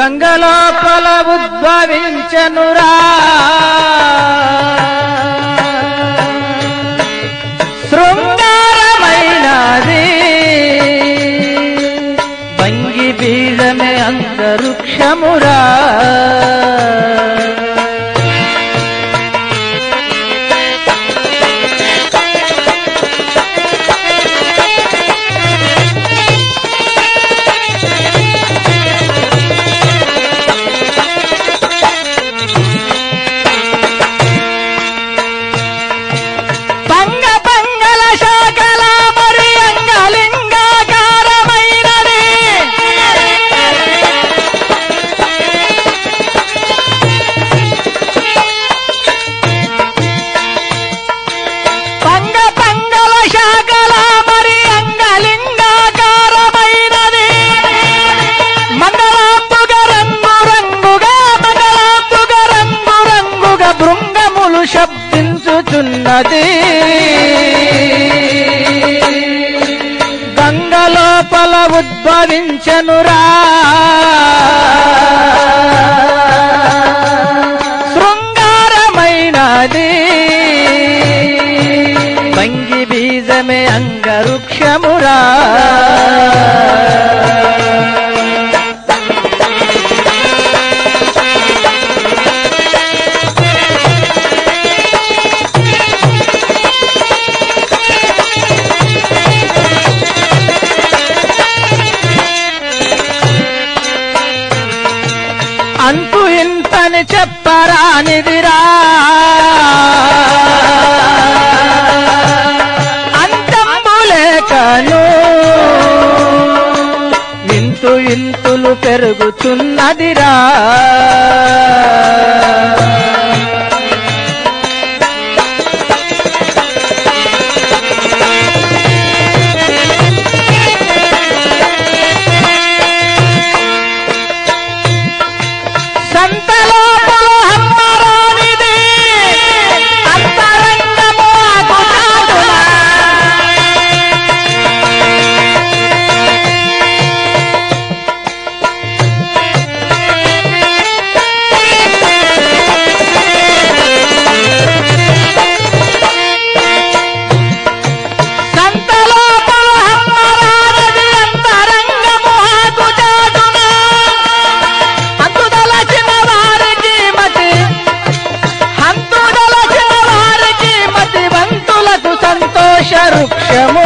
గంగలోపల ఉద్భవించనురా శృంగారమైనది భంగి బీజమే అంతరిక్షమురా పంగ పంగల శాఖల మరి అంగలింగాకారమైనది పంగ పంగల శాఖల మరి అంగలింగాకారమైనది మంగళాంబుగ రంగు రంగుగా మంగళాంబుగ రంగు రంగుగా బృంగములు శబ్దించుచున్నది గంగలోపల ఉద్భవించనురా శృంగారమైనది భంగి బీజమే అంగరుక్షమురా అంతు ఇంతని చెప్పరానిదిరా అంతంబులేకను ఇంతు ఇంతులు పెరుగుతున్నదిరా సంతలోపల హమ్మరానిది అంతరంగము అగుచాటున. సంతలోపల హమ్మరానిది అంతరంగము అగుచాటున. హంతుదలచిన వారికి మతి హంతుదలచిన వారికి మతి వంతులకు సంతోష వృక్షము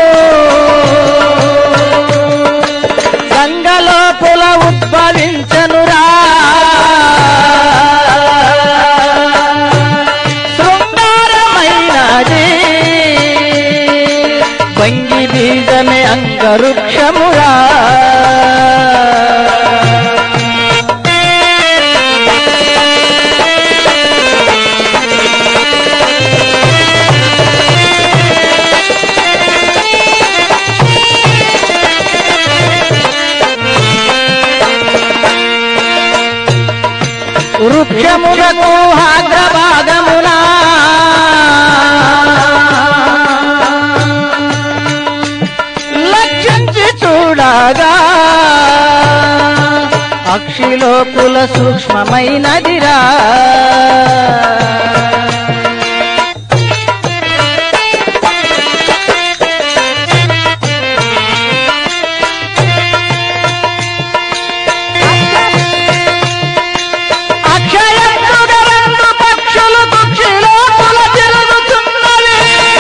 గంగలోపుల ఉద్భవించనురా శృంగారమైనది వంగి బీజమే అంగరుక్షమురా వృక్షములకు అగ్రభాగమునా లక్షించి చూడగా అక్షిలోపుల సూక్ష్మమైనదిరా అక్షయంతుగా రెండు పక్షులు పక్షిలోపుల తిరుగుతున్నవి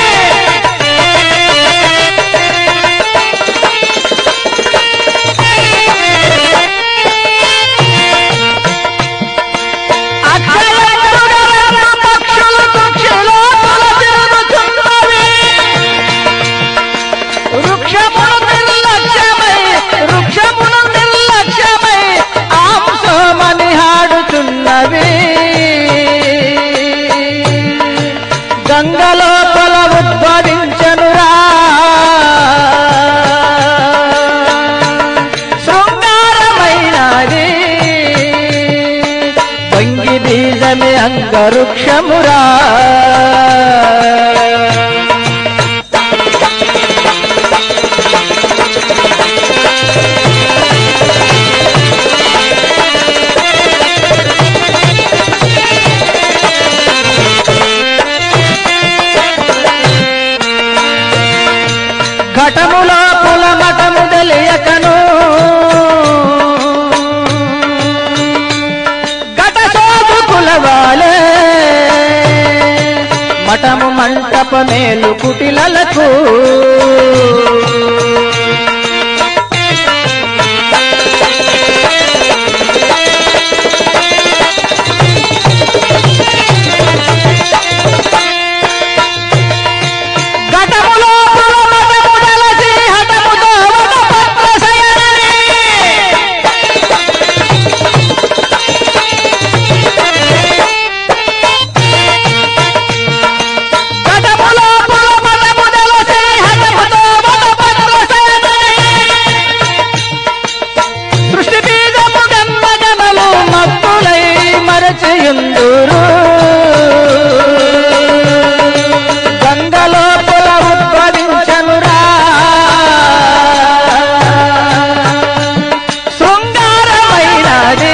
అక్షయంతుగా రెండు పక్షులు పక్షిలోపుల తిరుగుతున్నవి వృక్షమును నిర్లక్ష్యమై వృక్షమును నిర్లక్ష్యమై ఆంసమని హాడుచున్నవి గంగలోపల ఉద్భవించనురా శృంగారమైనది వంగి బీజమే అంగరుక్షమురా మఠము మంటప మేలు కుటిలలకు ఘటములో పులమటము జలసి హఠముతో వటపత్ర శయనని. ఘటములో పులమటము జలసి హఠముతో వటపత్ర శయనని. సృష్టి బీజము గంధగమలు మత్తులై మరచియుందురు గంగలో పుల ఉద్భవించనురా శృంగారమైనది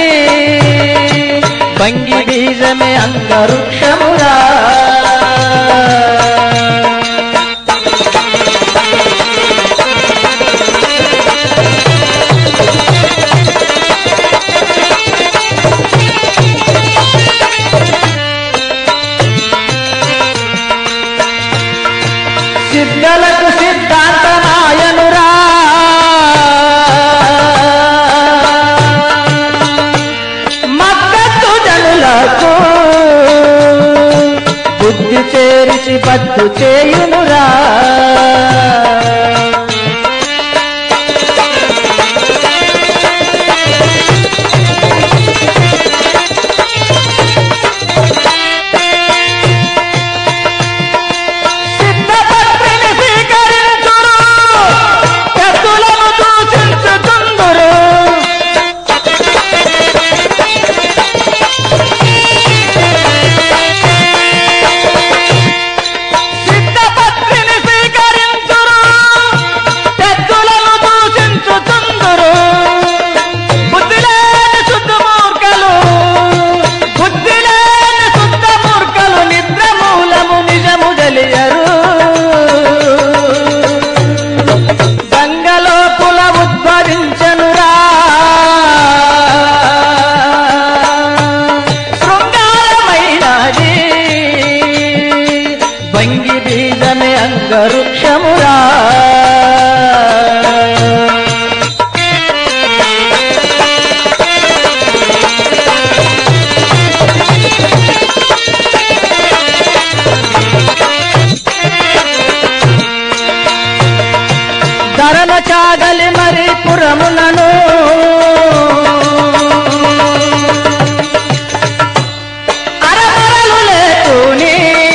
భంగి బీజమే అంగరుక్షమురా సిద్ధలకు సిద్ధాంతమాయనురా మద్దతు జనులకు బుద్ధి చేరిచి పద్దు చేయునురా సిద్ధపత్రిని స్వీకరించురు ఎద్దులను దూషించుచుందురు సిద్ధపత్రిని స్వీకరించురు ఎద్దులను దూషించుచుందురు బుద్ధి లేని శుద్ధ మూర్ఖలు బుద్ధి లేని శుద్ధ మూర్ఖలు నిద్ర మూలము నిజము తెలియరు గంగలో పుల ఉద్భవించనురా శృంగారమైనది భంగి బీజమే అంగరుక్షమురా ధరల చాగలి మరి పురములను అరమరలు లేకుని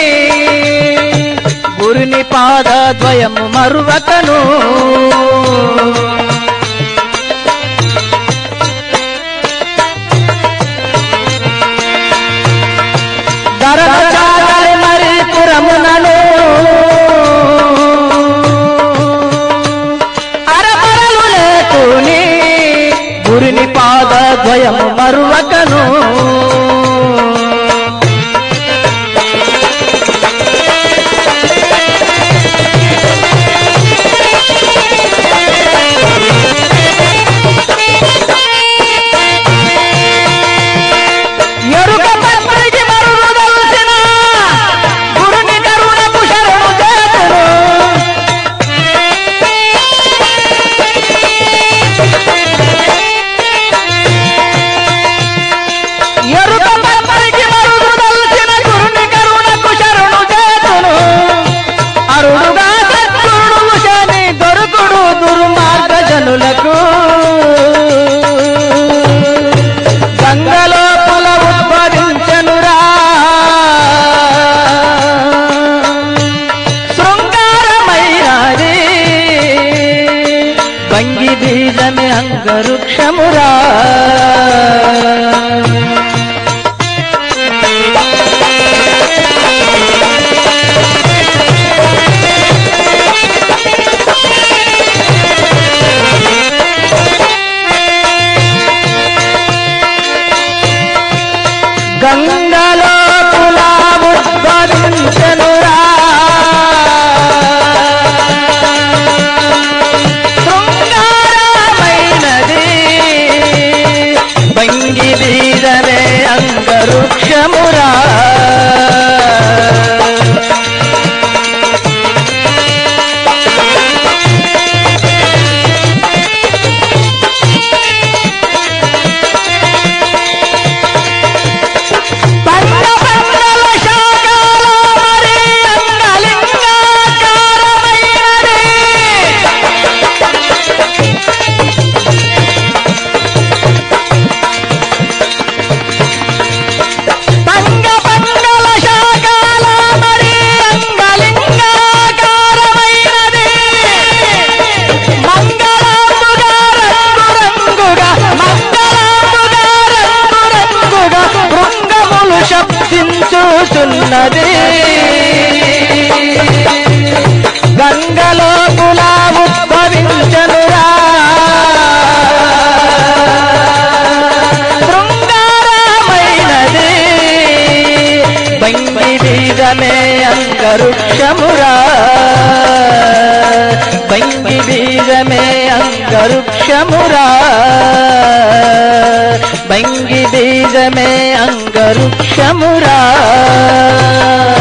గురుని పాద ద్వయము మరువకను ధరల చాగలి మరి పురమునను అరమరలు లేకుని గురిని పాద ద్వయము మరువకను ఎరుక పత్రికి మరుదలసిన గురుని కరుణకు శరణు చేతును ఎరుక పత్రికి మరుదలసిన గురుని కరుణకు శరణు చేతును అరుడుగా సత్కుడు శని దొరుకుడు దుర్మార్గ జనులకు గంగలో పుల ఉద్భవించనురా శృంగారమైనది భంగి బీజమే అంగరుక్షమురా గంగలో పులా ఉద్భవించనురా శృంగారమైనది ఉన్నది గంగలో కులా ఉద్భవించనురా శృంగారమైనది బంగి బీజమే అంగరుక్షమురా బంగి బీజమే అంగరుక్షమురా బంగి బీజమే అంగరుక్షమురా